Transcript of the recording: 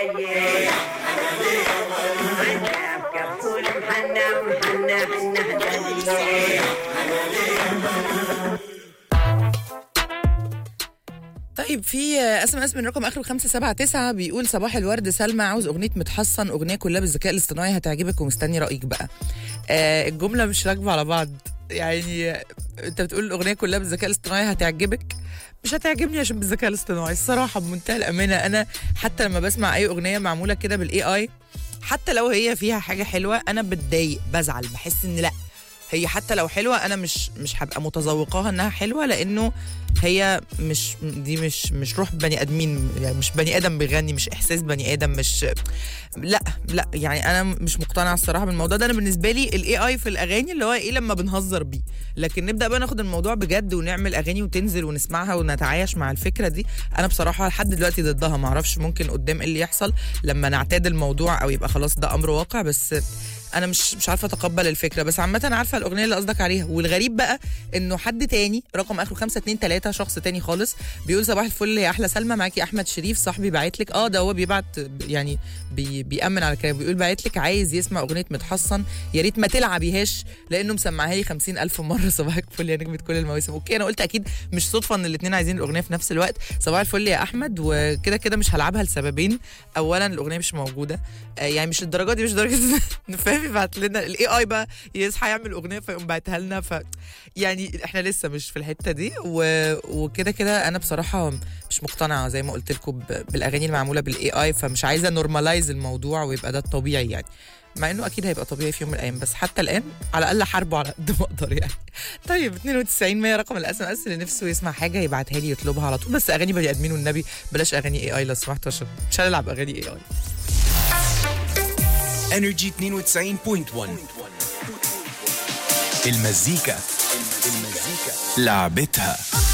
داية حنا بكبسول محنا ومحنا حنا داية طيب في اس ام اس من رقم اخره 579 بيقول صباح الورد سلمى عاوز اغنيه متحصن اغنيه كلها بالذكاء الاصطناعي هتعجبك ومستني رايك بقى آه الجمله مش راكبه على بعض يعني انت بتقول الاغنيه كلها بالذكاء الاصطناعي هتعجبك مش هتعجبني عشان بالذكاء الاصطناعي الصراحه بمنتهى الامانه انا حتى لما بسمع اي اغنيه معموله كده بالاي اي حتى لو هي فيها حاجه حلوه انا بتضايق بزعل بحس ان لا هي حتى لو حلوه انا مش مش هبقى متذوقاها انها حلوه لانه هي مش دي مش مش روح بني ادمين يعني مش بني ادم بيغني مش احساس بني ادم مش لا لا يعني انا مش مقتنعه الصراحه بالموضوع ده انا بالنسبه لي الاي اي في الاغاني اللي هو ايه لما بنهزر بيه لكن نبدا بقى ناخد الموضوع بجد ونعمل اغاني وتنزل ونسمعها ونتعايش مع الفكره دي انا بصراحه لحد دلوقتي ضدها ما اعرفش ممكن قدام ايه اللي يحصل لما نعتاد الموضوع او يبقى خلاص ده امر واقع بس انا مش مش عارفه اتقبل الفكره بس عامه عارفه الاغنيه اللي قصدك عليها والغريب بقى انه حد تاني رقم اخره 523 شخص تاني خالص بيقول صباح الفل يا احلى سلمى معاكي احمد شريف صاحبي باعت لك اه ده هو بيبعت يعني بي بيامن على كلام بيقول باعت لك عايز يسمع اغنيه متحصن يا ريت ما تلعبيهاش لانه مسمعها لي 50 الف مره صباح الفل يا نجمه كل المواسم اوكي انا قلت اكيد مش صدفه ان الاثنين عايزين الاغنيه في نفس الوقت صباح الفل يا احمد وكده كده مش هلعبها لسببين اولا الاغنيه مش موجوده آه يعني مش الدرجه دي مش درجه فاهم يبعت لنا الاي اي بقى يصحى يعمل اغنيه فيقوم باعتها لنا ف يعني احنا لسه مش في الحته دي و... وكده كده انا بصراحه مش مقتنعه زي ما قلت لكم ب... بالاغاني المعموله بالاي اي فمش عايزه نورماليز الموضوع ويبقى ده الطبيعي يعني مع انه اكيد هيبقى طبيعي في يوم من الايام بس حتى الان على الاقل حاربه على قد ما اقدر يعني طيب 92 100 رقم الاس ام اس اللي نفسه يسمع حاجه يبعتها لي يطلبها على طول بس اغاني بني ادمين والنبي بلاش اغاني اي اي لو سمحت عشان مش هنلعب اغاني اي اي انرجي 92.1 المزيكا المزيكا لعبتها